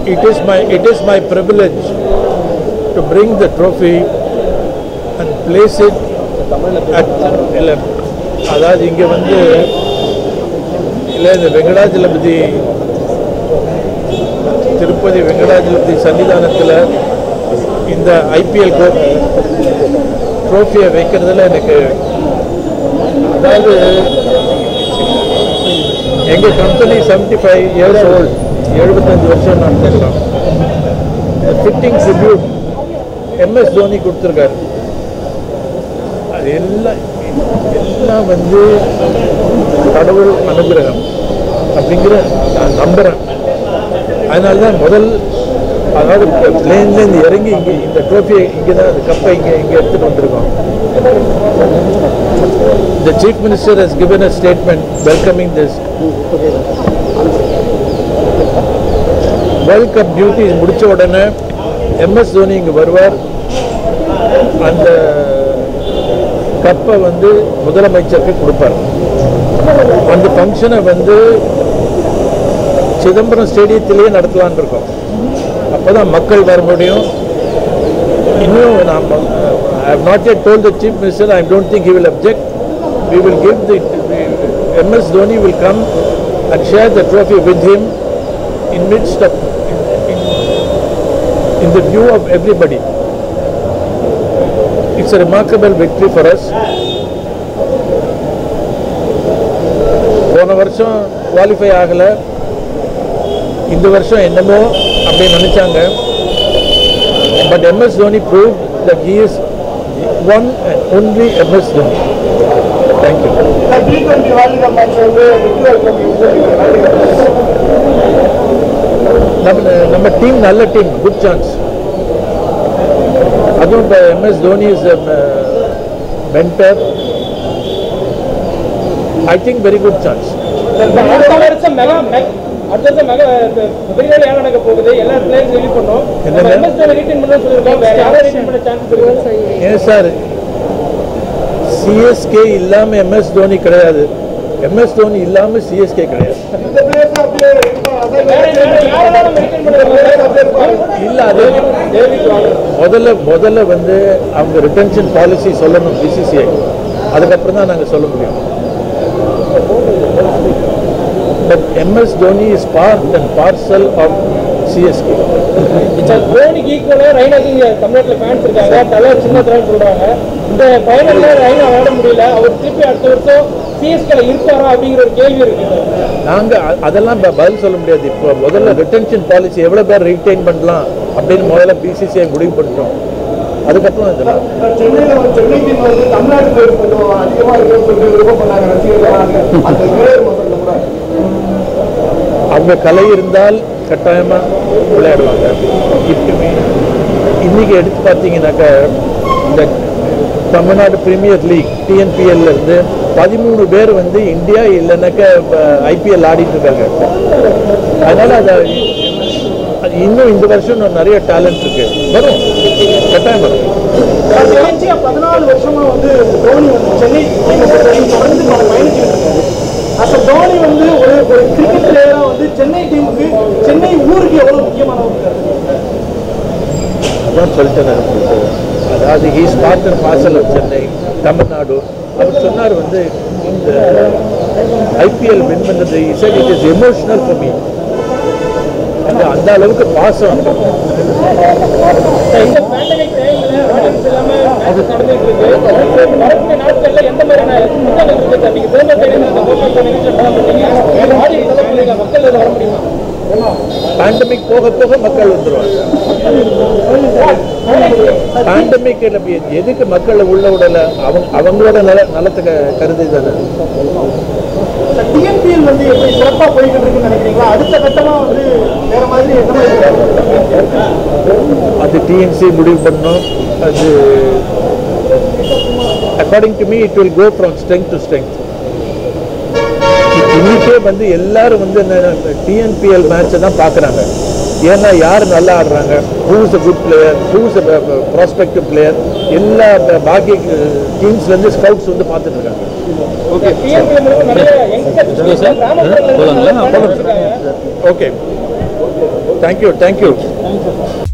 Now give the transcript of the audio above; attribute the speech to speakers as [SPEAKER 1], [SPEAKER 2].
[SPEAKER 1] it is my it is my privilege to bring the trophy and place it at இல்ல அதாவது இங்க வந்து இல்லை இந்த வெங்கடாஜலபதி திருப்பதி வெங்கடாஜலபதி சன்னிதானத்தில் இந்த ஐபிஎல் ட்ரோஃபியை வைக்கிறதுல எனக்கு அதாவது எங்கள் company seventy five years old எழுபத்தஞ்சு வருஷம் நடத்திருக்கோம் ஃபிட்டிங் ட்ரிபியூட் எம்எஸ் தோனி கொடுத்துருக்காரு அது எல்லாம் எல்லாம் வந்து கடவுள் அனுகிரகம் அப்படிங்கிற நான் நம்புகிறேன் அதனால தான் முதல் அதாவது பிளேன்லேருந்து இறங்கி இங்கே இந்த ட்ரோஃபியை இங்கே தான் அந்த கப்பை இங்கே இங்கே எடுத்துகிட்டு வந்திருக்கோம் The Chief Minister has given a statement welcoming this. World Cup duties முடிச்ச உடனே எம்எஸ் தோனி இங்கே வருவார் அந்த கப்பை வந்து முதலமைச்சருக்கு கொடுப்பார் அந்த ஃபங்க்ஷனை வந்து சிதம்பரம் ஸ்டேடியத்திலேயே நடத்தலான்னு இருக்கோம் அப்போ தான் மக்கள் வர முடியும் இன்னும் நாம் I have not yet told the chief minister I don't think he will object we will give the, the MS Dhoni will come and share the trophy with him in midst of in, in, in the view of everybody it's a remarkable victory for us போன வருஷம் qualify ஆகலை இந்த வருஷம் என்னமோ அப்படின்னு நினைச்சாங்க but MS Dhoni prove that he is one and only MS Dhoni thank you
[SPEAKER 2] T twenty world cup match வந்து
[SPEAKER 1] நம்ம நம்ம டீம் நல்ல டீம் குட் சான்ஸ் அதுவும் இப்போ MS Dhoni is mentor I think very good chance
[SPEAKER 3] அடுத்த வருஷம் மெகா மெக்- அடுத்த வருஷம் மெகா பெரிய ஏன் நடக்க போகுது எல்லா பிளேயர்ஸ் ரிலீவ் பண்ணோம்
[SPEAKER 1] என்னங்க?
[SPEAKER 3] எம்எஸ் தோனி ரீட்டைன் பண்ண சொல்லிருக்கோம் வேற யாரும் ரீட்டைன் பண்ண சான்ஸ் இருக்கு
[SPEAKER 1] ஏன் சார் சிஎஸ்கே இல்லாமல் எம்எஸ் தோனி கிடையாது எம்எஸ் தோனி இல்லாமல் சிஎஸ்கே கிடையாது
[SPEAKER 2] இந்த பிளேயர்ஸ் அப்படியே
[SPEAKER 3] வேற வேற யாரெல்லாம் ரீட்டைன் பண்ணுறாங்க
[SPEAKER 1] இல்லை அது முதல்ல முதல்ல வந்து அவங்க ரிட்டன்ஷன் பாலிசி சொல்லணும் பிசிசிஐ அதுக்கப்புறம் தான் நாங்கள் சொல்ல முடியும் but MS Dhoni is part and parcel of CSK
[SPEAKER 3] தோனிக்கு ஈக்குவலா ரெய்னாக்கு இங்க தமிழ்நாட்டுல ஃபேன்ஸ் இருக்காங்க தலை சின்ன தலைன்னு சொல்றாங்க இந்த ஃபைனல்ல ரெய்னா விளையாட முடியல அவர் திருப்பி அடுத்த வருஷம் சிஎஸ்கேல இருப்பாரா அப்படிங்கிற ஒரு கேள்வி இருக்கு
[SPEAKER 1] நாங்கள் அதெல்லாம் ப- பதில் சொல்ல முடியாது இப்போ முதல்ல ரிட்டன்ஷன் பாலிசி எவ்வளோ பேர் ரிட்டைன் பண்ணலாம் அப்படின்னு முதல்ல பிசிசிஐ முடிவு பண்ணிட்டோம் அதுக்கப்புறம் இதெல்லாம்
[SPEAKER 2] சென்னையில வந்து சென்னை டீம் வந்து தமிழ்நாட்டு பிளேயர்ஸ் கொஞ்சம் அதிகமா இருக்குன்னு சொல்லிட்டு விருப்பம் பண்ணாங்க ரசிகர்கள் அந்த பிளேயர் மட்டும் கூட
[SPEAKER 1] அவங்க கலை இருந்தால் கட்டாயமாக விளையாடுவாங்க இப்பவுமே இன்னைக்கு எடுத்து பார்த்தீங்கன்னாக்கா இந்த தமிழ்நாடு பிரீமியர் லீக் டிஎன்பிஎல்ல இருந்து பதிமூணு பேர் வந்து இந்தியா இல்லைன்னாக்கா ஐபிஎல் ஆடிட்டு இருக்காங்க அதனால அதை அது இன்னும் இந்த வருஷம் இன்னும் நிறைய டேலண்ட் இருக்கு வரும் கட்டாயம் வரும்
[SPEAKER 2] தொடர்ச்சியா பதினாலு வருஷமா வந்து தோனி வந்து சென்னை டீமை பொறுத்தவரைக்கும் தொடர்ந்து பல பயணிச்சுட்டு இருக்காரு அஸ் தோனி வந்து ஒரு ஒரு கிரிக்கெட் பிளேயரா வந்து சென்னை டீமுக்கு சென்னை ஊருக்கு எவ்வளவு முக்கியமானவர்
[SPEAKER 1] அதான் சொல்லிட்டேன் நான் உங்களுக்கு. அதாவது he's part and parcel of Chennai Tamil Nadu அவர் சொன்னார் வந்து இந்த ஐபிஎல் வின் பண்ணது இசட் it is emotional for me அந்த அந்த அளவுக்கு பாசம்
[SPEAKER 3] இந்த பேண்டமிக் டைம்ல ஆடியன்ஸ் இல்லாம மேட்ச் நடந்துட்டு இருக்கு வரக்கூடிய நாட்கள்ல எந்த மாதிரியான திட்டங்கள் இருக்கு சார் நீங்க தேர்தல் தேர்தல் அந்த கோபம் நிகழ்ச்சி பண்ணீங்க ஆடியன்ஸ் எல்லாம் சொல்லுங்க மக்கள் இதில் வர முடியுமா
[SPEAKER 1] பேண்டமிக் போக போக மக்கள் வந்துருவாங்க பேண்டமிக் எதுக்கு மக்களை உள்ள விடல அவங்க அவங்களோட நல நலத்தை க- கருதி தானே
[SPEAKER 2] டிஎன்பிஎல் வந்து எப்படி சிறப்பா போய்கிட்டு இருக்குன்னு நினைக்கிறீங்களா அடுத்த கட்டமா வந்து வேற மாதிரி என்ன மாதிரி
[SPEAKER 1] அது டிஎன்சி முடிவு பண்ணோம் அது according to me it will go from strength to strength இன்னைக்கே வந்து எல்லாரும் வந்து டிஎன்பிஎல் மேட்சை தான் பார்க்குறாங்க ஏன்னா யார் நல்லா ஆடுறாங்க who's a good player who's a prospective player எல்லா ப- பாக்கி டீம்ஸ்லேருந்து ஸ்கவுட்ஸ் வந்து பார்த்துட்டு இருக்காங்க
[SPEAKER 3] ஓகே டிஎன்பிஎல் மூலமா நிறைய யங்ஸ்டர்ஸ் கிராமப்புறங்கள்ல இருந்து நிறைய talent இருக்காங்க
[SPEAKER 1] ஓகே தேங்க்யூ தேங்க்யூ